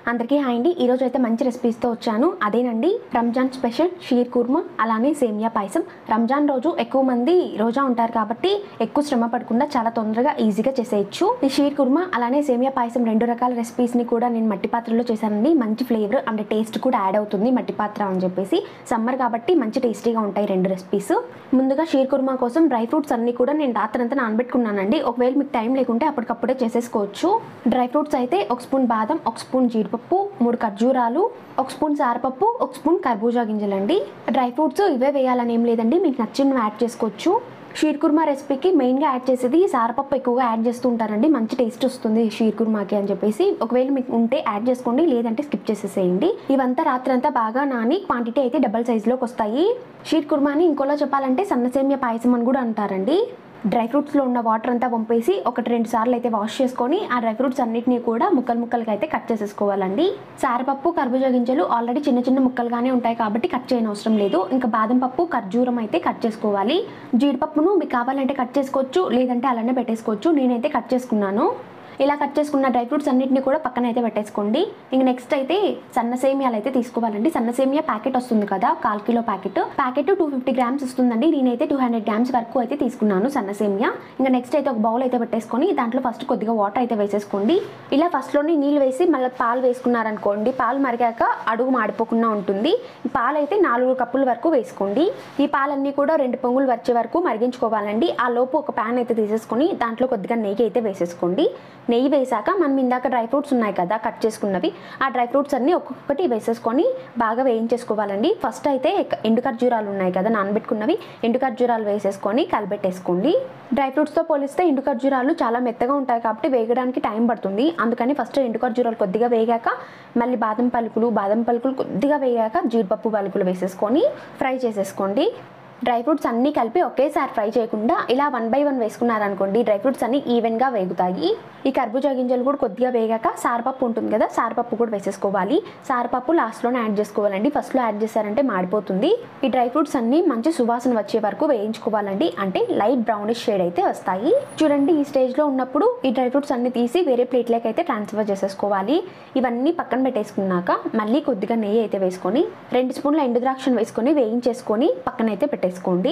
అందరికీ హాయ్ అండి ఈరోజు అయితే మంచి రెసిపీస్తో వచ్చాను అదేనండి రంజాన్ స్పెషల్ షీర్ కుర్మా అలానే సేమియా పాయసం రంజాన్ రోజు ఎక్కువ మంది రోజా ఉంటారు కాబట్టి ఎక్కువ శ్రమ పడకుండా చాలా తొందరగా ఈజీగా చేసేయచ్చు ఈ షీర్ కుర్మా అలానే సేమియా పాయసం రెండు రకాల రెసిపీస్ని కూడా నేను మట్టి పాత్రలో చేశానండి మంచి ఫ్లేవర్ అండ్ టేస్ట్ కూడా యాడ్ అవుతుంది మట్టి పాత్ర అని చెప్పేసి సమ్మర్ కాబట్టి మంచి టేస్టీగా ఉంటాయి రెండు రెసిపీస్ ముందుగా షీర్ కుర్మా కోసం డ్రై ఫ్రూట్స్ అన్ని కూడా నేను రాత్రంతా నానబెట్టుకున్నానండి ఒకవేళ మీకు టైం లేకుంటే అప్పటికప్పుడే చేసేసుకోవచ్చు డ్రై ఫ్రూట్స్ అయితే ఒక స్పూన్ బాదం ఒక స్పూన్ జీడిపప్పు మూడు ఖర్జూరాలు ఒక స్పూన్ సారపప్పు ఒక స్పూన్ కర్బూజా గింజలండి డ్రై ఫ్రూట్స్ ఇవే వేయాలని ఏం లేదండి మీకు నచ్చినవి యాడ్ చేసుకోవచ్చు షీర్ కుర్మా రెసిపీకి మెయిన్గా యాడ్ చేసేది సారపప్పు ఎక్కువగా యాడ్ చేస్తూ ఉంటారండి మంచి టేస్ట్ వస్తుంది షీర్ కుర్మాకి అని చెప్పేసి ఒకవేళ మీకు ఉంటే యాడ్ చేసుకోండి లేదంటే స్కిప్ చేసేసేయండి ఇవంతా రాత్రంతా బాగా నాని క్వాంటిటీ అయితే డబల్ సైజులోకి వస్తాయి షీర్ కుర్మాని ఇంకోలా చెప్పాలంటే సన్నసేమియా పాయసం అని కూడా అంటారండి డ్రై ఫ్రూట్స్లో ఉన్న వాటర్ అంతా పంపేసి ఒకటి రెండు సార్లు అయితే వాష్ చేసుకొని ఆ డ్రై ఫ్రూట్స్ అన్నిటిని కూడా ముక్కలు ముక్కలుగా అయితే కట్ చేసేసుకోవాలండి సారపప్పు కర్బూజా గింజలు ఆల్రెడీ చిన్న చిన్న ముక్కలుగానే ఉంటాయి కాబట్టి కట్ చేయని అవసరం లేదు ఇంకా బాదం పప్పు ఖర్జూరం అయితే కట్ చేసుకోవాలి జీడిపప్పును మీకు కావాలంటే కట్ చేసుకోవచ్చు లేదంటే అలానే పెట్టేసుకోవచ్చు నేనైతే కట్ చేసుకున్నాను ఇలా కట్ చేసుకున్న డ్రై ఫ్రూట్స్ అన్నింటినీ కూడా పక్కన అయితే పెట్టేసుకోండి ఇంక నెక్స్ట్ అయితే సన్న సేమియాలు అయితే తీసుకోవాలండి సన్న సేమియా ప్యాకెట్ వస్తుంది కదా కాల్ kilo packet packet two fifty grams వస్తుందండి నేనైతే టూ హండ్రెడ్ గ్రామ్స్ వరకు అయితే తీసుకున్నాను సన్న సేమియా ఇంకా నెక్స్ట్ అయితే ఒక బౌల్ అయితే పెట్టేసుకొని దాంట్లో ఫస్ట్ కొద్దిగా వాటర్ అయితే వేసేసుకోండి ఇలా ఫస్ట్లోని నీళ్ళు వేసి మళ్ళీ పాలు వేసుకున్నారనుకోండి పాలు మరిగాక అడుగు మాడిపోకుండా ఉంటుంది ఈ పాలు అయితే నాలుగు కప్పుల వరకు వేసుకోండి ఈ పాలన్నీ కూడా రెండు పొంగులు వచ్చే వరకు మరిగించుకోవాలండి ఆ లోపు ఒక ప్యాన్ అయితే తీసేసుకొని దాంట్లో కొద్దిగా నెయ్యి అయితే వేసేసుకోండి నెయ్యి వేసాక మనం ఇందాక డ్రై ఫ్రూట్స్ ఉన్నాయి కదా కట్ చేసుకున్నవి ఆ డ్రై ఫ్రూట్స్ అన్ని ఒక్కొక్కటి వేసేసుకొని బాగా వేయించేసుకోవాలండి ఫస్ట్ అయితే ఎండు ఖర్జూరాలు ఉన్నాయి కదా నానబెట్టుకున్నవి ఎండు ఖర్జూరాలు వేసేసుకొని కలిపెట్టేసుకోండి డ్రై ఫ్రూట్స్తో పోలిస్తే ఎండు ఖర్జూరాలు చాలా మెత్తగా ఉంటాయి కాబట్టి వేగడానికి టైం పడుతుంది అందుకని ఫస్ట్ ఎండు ఖర్జూరాలు కొద్దిగా వేగాక మళ్ళీ బాదం పలుకులు బాదం పలుకులు కొద్దిగా వేగాక జీడిపప్పు పలుకులు వేసేసుకొని ఫ్రై చేసేసుకోండి డ్రై ఫ్రూట్స్ అన్నీ కలిపి ఒకేసారి ఫ్రై చేయకుండా ఇలా వన్ బై వన్ వేసుకున్నారనుకోండి డ్రై ఫ్రూట్స్ అన్ని ఈవెన్గా వేగుతాయి ఈ కర్బూజా గింజలు కూడా కొద్దిగా వేగాక సారపప్పు ఉంటుంది కదా సారపప్పు కూడా వేసేసుకోవాలి సారపప్పు లాస్ట్లోనే యాడ్ చేసుకోవాలండి ఫస్ట్లో యాడ్ చేశారంటే మాడిపోతుంది ఈ డ్రై ఫ్రూట్స్ అన్ని మంచి సువాసన వచ్చే వరకు వేయించుకోవాలండి అంటే లైట్ బ్రౌనిష్ షేడ్ అయితే వస్తాయి చూడండి ఈ స్టేజ్లో ఉన్నప్పుడు ఈ డ్రై ఫ్రూట్స్ అన్ని తీసి వేరే ప్లేట్లోకి అయితే ట్రాన్స్ఫర్ చేసేసుకోవాలి ఇవన్నీ పక్కన పెట్టేసుకున్నాక మళ్ళీ కొద్దిగా నెయ్యి అయితే వేసుకొని రెండు స్పూన్ల ఎండు ద్రాక్షను వేసుకొని వేయించేసుకొని పక్కన అయితే పెట్టేసుకోండి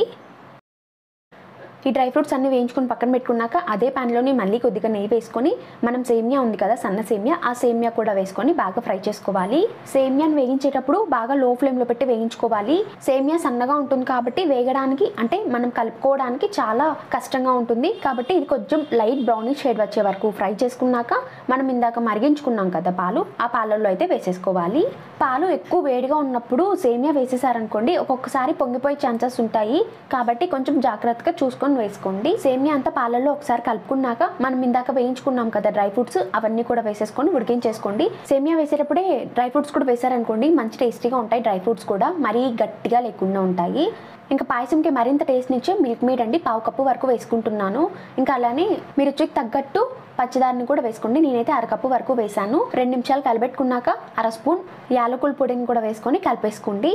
ఈ డ్రై ఫ్రూట్స్ అన్ని వేయించుకొని పక్కన పెట్టుకున్నాక అదే ప్యాన్లోని మళ్ళీ కొద్దిగా నెయ్యి వేసుకొని మనం సేమియా ఉంది కదా సన్న సేమియా ఆ సేమియా కూడా వేసుకొని బాగా ఫ్రై చేసుకోవాలి సేమియాని వేయించేటప్పుడు బాగా లో ఫ్లేమ్లో పెట్టి వేయించుకోవాలి సేమియా సన్నగా ఉంటుంది కాబట్టి వేగడానికి అంటే మనం కలుపుకోవడానికి చాలా కష్టంగా ఉంటుంది కాబట్టి ఇది కొంచెం లైట్ బ్రౌనిష్ షేడ్ వచ్చే వరకు ఫ్రై చేసుకున్నాక మనం ఇందాక మరిగించుకున్నాం కదా పాలు ఆ పాలల్లో అయితే వేసేసుకోవాలి పాలు ఎక్కువ వేడిగా ఉన్నప్పుడు సేమియా వేసేసారనుకోండి ఒక్కొక్కసారి పొంగిపోయే ఛాన్సెస్ ఉంటాయి కాబట్టి కొంచెం జాగ్రత్తగా చూసుకొని వేసుకోండి సేమియా అంతా పాలల్లో ఒకసారి కలుపుకున్నాక మనం ఇందాక వేయించుకున్నాం కదా డ్రై ఫ్రూట్స్ అవన్నీ కూడా వేసేసుకొని ఉడికించేసుకోండి సేమియా వేసేటప్పుడే డ్రై ఫ్రూట్స్ కూడా వేసారనుకోండి మంచి టేస్టీగా ఉంటాయి డ్రై ఫ్రూట్స్ కూడా మరీ గట్టిగా లేకుండా ఉంటాయి ఇంకా పాయసంకి మరింత టేస్ట్నిచ్చే మిల్క్ మేడ్ అండి పావు కప్పు వరకు వేసుకుంటున్నాను ఇంకా అలానే మీరు రుచికి తగ్గట్టు పచ్చిదారిని కూడా వేసుకోండి నేనైతే అరకప్పు వరకు వేసాను రెండు నిమిషాలు కలిపెట్టుకున్నాక అర స్పూన్ యాలకుల పొడిని కూడా వేసుకొని కలిపేసుకోండి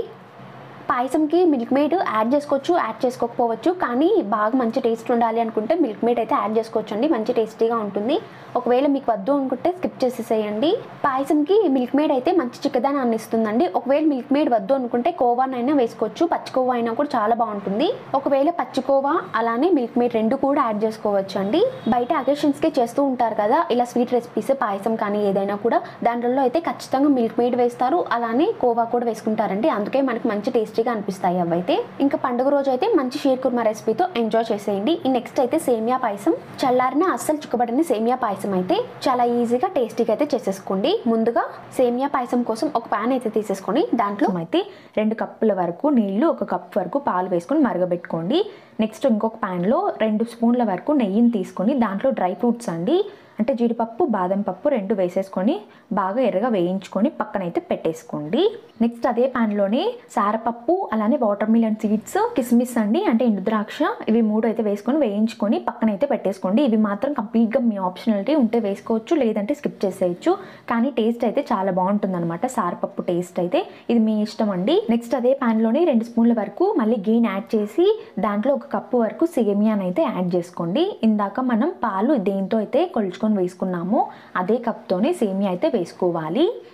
పాయసంకి మిల్క్ మేడ్ యాడ్ చేసుకోవచ్చు యాడ్ చేసుకోకపోవచ్చు కానీ బాగా మంచి టేస్ట్ ఉండాలి అనుకుంటే మిల్క్ మేడ్ అయితే యాడ్ చేసుకోవచ్చు అండి మంచి టేస్టీగా ఉంటుంది ఒకవేళ మీకు వద్దు అనుకుంటే స్కిప్ చేసేసేయండి పాయసంకి మిల్క్ మేడ్ అయితే మంచి చిక్కదనాన్ని ఇస్తుందండి ఒకవేళ మిల్క్ మేడ్ వద్దు అనుకుంటే కోవానైనా వేసుకోవచ్చు పచ్చి కోవా అయినా కూడా చాలా బాగుంటుంది ఒకవేళ పచ్చి కోవా అలానే మిల్క్ మేడ్ రెండు కూడా యాడ్ చేసుకోవచ్చు అండి బయట అకేషన్స్కి చేస్తూ ఉంటారు కదా ఇలా స్వీట్ రెసిపీస్ పాయసం కానీ ఏదైనా కూడా దాంట్లో అయితే ఖచ్చితంగా మిల్క్ మేడ్ వేస్తారు అలానే కోవా కూడా వేసుకుంటారండి అందుకే మనకి మంచి టేస్టీగా అనిపిస్తాయి అవైతే ఇంకా పండుగ రోజు అయితే మంచి షీర్ కుర్మా రెసిపీతో ఎంజాయ్ చేసేయండి ఈ నెక్స్ట్ అయితే సేమియా పాయసం చల్లారిన అస్సలు చుక్కబడిన సేమియా పాయసం అయితే చాలా ఈజీగా టేస్టీగా అయితే చేసేసుకోండి ముందుగా సేమియా పాయసం కోసం ఒక పాన్ అయితే తీసేసుకొని దాంట్లో అయితే రెండు కప్పుల వరకు నీళ్లు ఒక కప్ వరకు పాలు వేసుకొని మరగబెట్టుకోండి నెక్స్ట్ ఇంకొక ప్యాన్లో రెండు స్పూన్ల వరకు నెయ్యిని తీసుకొని దాంట్లో డ్రై ఫ్రూట్స్ అండి అంటే జీడిపప్పు బాదం పప్పు రెండు వేసేసుకొని బాగా ఎర్రగా వేయించుకొని పక్కనైతే పెట్టేసుకోండి నెక్స్ట్ అదే ప్యాన్లోనే సారపప్పు అలానే వాటర్ మిలన్ సీడ్స్ కిస్మిస్ అండి అంటే ఎండు ద్రాక్ష ఇవి మూడు అయితే వేసుకొని వేయించుకొని పక్కనైతే పెట్టేసుకోండి ఇవి మాత్రం కంప్లీట్గా మీ ఆప్షనాలిటీ ఉంటే వేసుకోవచ్చు లేదంటే స్కిప్ చేసేయచ్చు కానీ టేస్ట్ అయితే చాలా బాగుంటుంది అనమాట సారపప్పు టేస్ట్ అయితే ఇది మీ ఇష్టం అండి నెక్స్ట్ అదే ప్యాన్లోనే రెండు స్పూన్ల వరకు మళ్ళీ గీన్ యాడ్ చేసి దాంట్లో ఒక కప్పు వరకు సేమియాని అయితే యాడ్ చేసుకోండి ఇందాక మనం పాలు దేంతో అయితే కొలుచుకొని వేసుకున్నామో అదే కప్తోనే సేమియా అయితే వేసుకోవాలి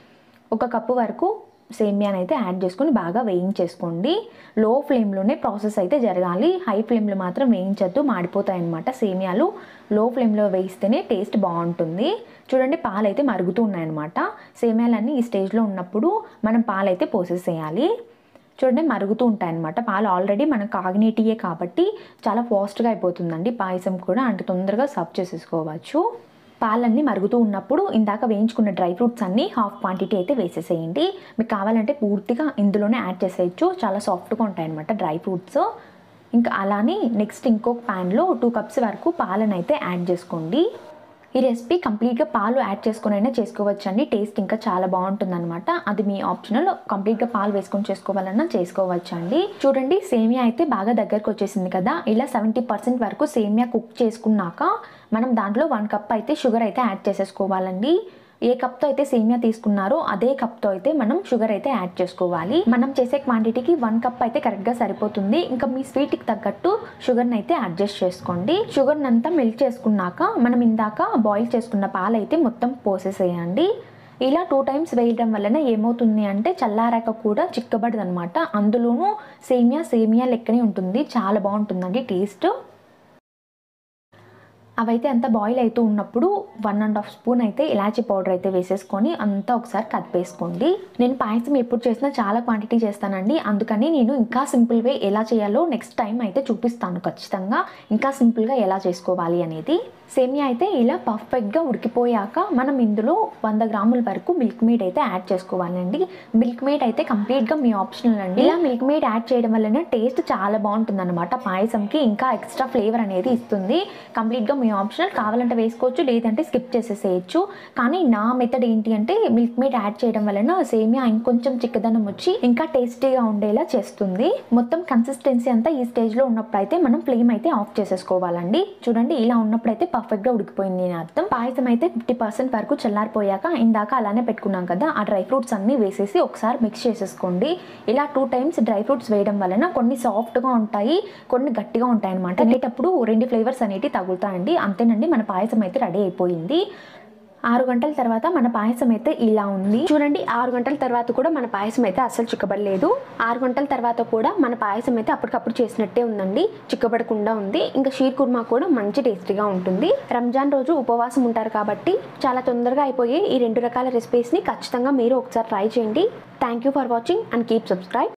ఒక కప్పు వరకు సేమియాని అయితే యాడ్ చేసుకొని బాగా వేయించేసుకోండి లో ఫ్లేమ్లోనే ప్రాసెస్ అయితే జరగాలి హై ఫ్లేమ్లో మాత్రం వేయించద్దు మాడిపోతాయి అన్నమాట సేమియాలు లో ఫ్లేమ్లో వేయిస్తేనే టేస్ట్ బాగుంటుంది చూడండి పాలు అయితే మరుగుతూ ఉన్నాయన్నమాట సేమియాలన్నీ ఈ స్టేజ్లో ఉన్నప్పుడు మనం పాలు అయితే పోసేసేయాలి చూడండి మరుగుతూ ఉంటాయన్నమాట పాలు ఆల్రెడీ మనకు కాగినేటియే కాబట్టి చాలా ఫాస్ట్గా అయిపోతుందండి పాయసం కూడా అంటే తొందరగా సర్వ్ చేసేసుకోవచ్చు పాలన్నీ మరుగుతూ ఉన్నప్పుడు ఇందాక వేయించుకున్న డ్రై ఫ్రూట్స్ అన్నీ హాఫ్ క్వాంటిటీ అయితే వేసేసేయండి మీకు కావాలంటే పూర్తిగా ఇందులోనే యాడ్ చేసేయచ్చు చాలా సాఫ్ట్గా ఉంటాయన్నమాట డ్రై ఫ్రూట్స్ ఇంకా అలానే నెక్స్ట్ ఇంకొక ప్యాన్లో టూ కప్స్ వరకు పాలను అయితే యాడ్ చేసుకోండి ఈ రెసిపీ కంప్లీట్గా పాలు యాడ్ చేసుకొని అయినా చేసుకోవచ్చు అండి టేస్ట్ ఇంకా చాలా బాగుంటుంది అనమాట అది మీ ఆప్షనల్ కంప్లీట్గా పాలు వేసుకొని చేసుకోవాలన్నా చేసుకోవచ్చు అండి చూడండి సేమియా అయితే బాగా దగ్గరకు వచ్చేసింది కదా ఇలా సెవెంటీ పర్సెంట్ వరకు సేమియా కుక్ చేసుకున్నాక మనం దాంట్లో వన్ కప్ అయితే షుగర్ అయితే యాడ్ చేసేసుకోవాలండి ఏ కప్తో అయితే సేమియా తీసుకున్నారో అదే కప్తో అయితే మనం షుగర్ అయితే యాడ్ చేసుకోవాలి మనం చేసే క్వాంటిటీకి వన్ కప్ అయితే కరెక్ట్గా సరిపోతుంది ఇంకా మీ స్వీట్కి తగ్గట్టు షుగర్ని అయితే అడ్జస్ట్ చేసుకోండి షుగర్ని అంతా మెల్ట్ చేసుకున్నాక మనం ఇందాక బాయిల్ చేసుకున్న పాలు అయితే మొత్తం పోసేసేయండి ఇలా టూ టైమ్స్ వేయడం వలన ఏమవుతుంది అంటే చల్లారాక కూడా చిక్కబడదు అనమాట అందులోనూ సేమియా సేమియా లెక్కనే ఉంటుంది చాలా బాగుంటుందండి టేస్ట్ అవైతే అంతా బాయిల్ అవుతూ ఉన్నప్పుడు వన్ అండ్ హాఫ్ స్పూన్ అయితే ఇలాచీ పౌడర్ అయితే వేసేసుకొని అంతా ఒకసారి కలిపేసుకోండి నేను పాయసం ఎప్పుడు చేసినా చాలా క్వాంటిటీ చేస్తానండి అందుకని నేను ఇంకా సింపుల్ వే ఎలా చేయాలో నెక్స్ట్ టైం అయితే చూపిస్తాను ఖచ్చితంగా ఇంకా సింపుల్గా ఎలా చేసుకోవాలి అనేది సేమియా అయితే ఇలా పర్ఫెక్ట్గా ఉడికిపోయాక మనం ఇందులో వంద గ్రాముల వరకు మిల్క్ మేడ్ అయితే యాడ్ చేసుకోవాలండి మిల్క్ మేడ్ అయితే కంప్లీట్గా మీ ఆప్షనల్ అండి ఇలా మిల్క్ మేడ్ యాడ్ చేయడం వలన టేస్ట్ చాలా బాగుంటుంది అనమాట పాయసంకి ఇంకా ఎక్స్ట్రా ఫ్లేవర్ అనేది ఇస్తుంది కంప్లీట్గా మీ ఆప్షనల్ కావాలంటే వేసుకోవచ్చు లేదంటే స్కిప్ చేసేసేయచ్చు కానీ నా మెథడ్ ఏంటి అంటే మిల్క్ మేడ్ యాడ్ చేయడం వలన సేమియా ఇంకొంచెం చిక్కదనం వచ్చి ఇంకా టేస్టీగా ఉండేలా చేస్తుంది మొత్తం కన్సిస్టెన్సీ అంతా ఈ స్టేజ్లో ఉన్నప్పుడు అయితే మనం ఫ్లేమ్ అయితే ఆఫ్ చేసేసుకోవాలండి చూడండి ఇలా ఉన్నప్పుడు అయితే పర్ఫెక్ట్గా ఉడికిపోయింది అని అర్థం పాయసం అయితే ఫిఫ్టీ పర్సెంట్ వరకు చల్లారిపోయాక ఇందాక అలానే పెట్టుకున్నాం కదా ఆ డ్రై ఫ్రూట్స్ అన్నీ వేసేసి ఒకసారి మిక్స్ చేసేసుకోండి ఇలా టూ టైమ్స్ డ్రై ఫ్రూట్స్ వేయడం వలన కొన్ని సాఫ్ట్గా ఉంటాయి కొన్ని గట్టిగా ఉంటాయి అనమాట తినేటప్పుడు రెండు ఫ్లేవర్స్ అనేవి తగులుతాయండి అంతేనండి మన పాయసం అయితే రెడీ అయిపోయింది ఆరు గంటల తర్వాత మన పాయసం అయితే ఇలా ఉంది చూడండి ఆరు గంటల తర్వాత కూడా మన పాయసం అయితే అస్సలు చిక్కబడలేదు ఆరు గంటల తర్వాత కూడా మన పాయసం అయితే అప్పటికప్పుడు చేసినట్టే ఉందండి చిక్కబడకుండా ఉంది ఇంకా షీర్ కుర్మా కూడా మంచి టేస్టీగా ఉంటుంది రంజాన్ రోజు ఉపవాసం ఉంటారు కాబట్టి చాలా తొందరగా అయిపోయే ఈ రెండు రకాల రెసిపీస్ని ఖచ్చితంగా మీరు ఒకసారి ట్రై చేయండి thank you for watching and keep subscribe